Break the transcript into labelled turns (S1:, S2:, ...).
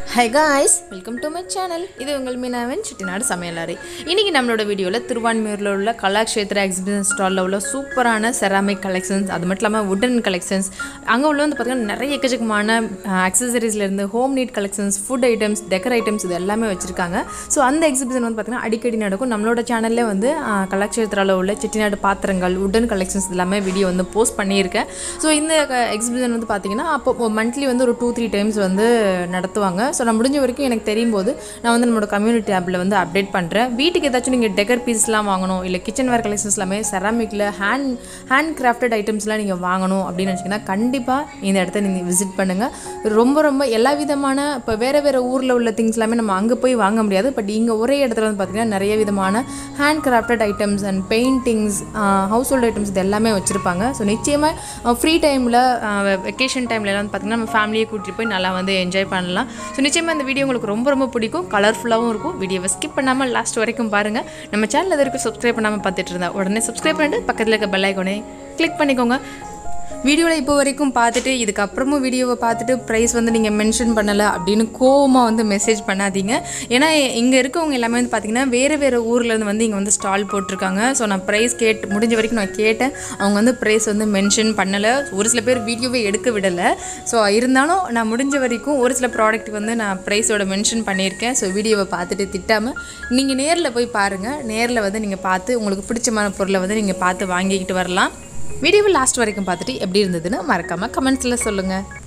S1: high guys welcome to my channel இது உங்கள் மீனாவன் சிட்டிநாடு சமையலாரி இன்றைக்கி நம்மளோட வீடியோவில் திருவான்மையூரில் உள்ள கலாக்ஷேத்ரா எக்ஸிபிஷன் ஸ்டாலில் உள்ள சூப்பரான செராமிக் கலெக்ஷன்ஸ் அது மட்டும் இல்லாமல் வுடன் கலெக்ஷன்ஸ் அங்கே உள்ள வந்து பார்த்திங்கன்னா நிறைய எக்கச்சக்கமான அக்சசரிஸ்லேருந்து home need collections food items decor items இது எல்லாமே வச்சுருக்காங்க ஸோ அந்த எக்ஸிபிஷன் வந்து பார்த்திங்கன்னா அடிக்கடி நடக்கும் நம்மளோட சேனல்லே வந்து கலாக்ஷேத்ராவில் உள்ள செட்டிநாடு பாத்திரங்கள் வுடன் கலெக்ஷன்ஸ் எல்லாமே வீடியோ வந்து போஸ்ட் பண்ணியிருக்கேன் ஸோ இந்த எக்ஸிபிஷன் வந்து பார்த்திங்கன்னா அப்போ மந்த்லி வந்து ஒரு டூ த்ரீ டைம்ஸ் வந்து நடத்துவாங்க ஸோ நான் முடிஞ்ச வரைக்கும் எனக்கு தெரியும் போது நான் வந்து நம்மளோட கம்யூனிட்டி ஆப்பில் வந்து அப்டேட் பண்ணுறேன் வீட்டுக்கு ஏதாச்சும் நீங்கள் டெக்கர் பீஸ்லாம் வாங்கணும் இல்லை கிச்சன் வேர் கலெக்ஷன்ஸ் எல்லாமே செராமிக்கில் ஹேண்ட் ஹேண்ட் கிராஃப்டட் ஐட்டம்ஸ்லாம் நீங்கள் வாங்கணும் அப்படின்னு நினச்சிங்கன்னா கண்டிப்பாக இந்த இடத்த நீங்கள் விசிட் பண்ணுங்கள் ரொம்ப ரொம்ப எல்லா விதமான இப்போ வேறு வேறு ஊரில் உள்ள திங்ஸ் எல்லாமே நம்ம அங்கே போய் வாங்க முடியாது பட் இங்கே ஒரே இடத்துல வந்து பார்த்திங்கன்னா நிறைய விதமான hand crafted items and paintings household items இது எல்லாமே வச்சுருப்பாங்க ஸோ நிச்சயமாக ஃப்ரீ டைமில் வெக்கேஷன் டைம்ல எல்லாம் வந்து பார்த்திங்கன்னா நம்ம ஃபேமிலியை கூட்டிகிட்டு போய் நல்லா வந்து என்ஜாய் பண்ணலாம் ஸோ நிச்சயமாக இந்த வீடியோ உங்களுக்கு ரொம்ப ரொம்ப பிடிக்கும் கலர்ஃபுல்லாகவும் இருக்கும் வீடியோவை ஸ்கிப் பண்ணாமல் லாஸ்ட் வரைக்கும் பாருங்கள் நம்ம சேனல் இது வரைக்கும் சப்ஸ்கிரைப் பண்ணாமல் பார்த்துட்டு இருந்தா உடனே சப்ஸ்கிரைப் பண்ணிட்டு பக்கத்தில் இருக்க பெல் ஐக்கோனே கிளிக் பண்ணிக்கோங்க வீடியோவில் இப்போ வரைக்கும் பார்த்துட்டு இதுக்கப்புறமும் வீடியோவை பார்த்துட்டு ப்ரைஸ் வந்து நீங்கள் மென்ஷன் பண்ணலை அப்படின்னு கோவமாக வந்து மெசேஜ் பண்ணாதீங்க ஏன்னா இங்கே இருக்கவங்க எல்லாமே வந்து பார்த்திங்கன்னா வேறு வேறு ஊர்லேருந்து வந்து இங்கே வந்து ஸ்டால் போட்டிருக்காங்க ஸோ நான் ப்ரைஸ் கேட்டு முடிஞ்ச வரைக்கும் நான் கேட்டேன் அவங்க வந்து ப்ரைஸ் வந்து மென்ஷன் பண்ணலை ஒரு சில பேர் வீடியோவே எடுக்க விடலை ஸோ இருந்தாலும் நான் முடிஞ்ச வரைக்கும் ஒரு சில ப்ராடக்ட் வந்து நான் ப்ரைஸோட மென்ஷன் பண்ணியிருக்கேன் ஸோ வீடியோவை பார்த்துட்டு திட்டாமல் நீங்கள் நேரில் போய் பாருங்கள் நேரில் வந்து நீங்கள் பார்த்து உங்களுக்கு பிடிச்சமான பொருளை வந்து நீங்கள் பார்த்து வாங்கிக்கிட்டு வரலாம் வீடியோவை லாஸ்ட் வரைக்கும் பார்த்துட்டு எப்படி இருந்ததுன்னு மறக்காமல் கமெண்ட்ஸில் சொல்லுங்கள்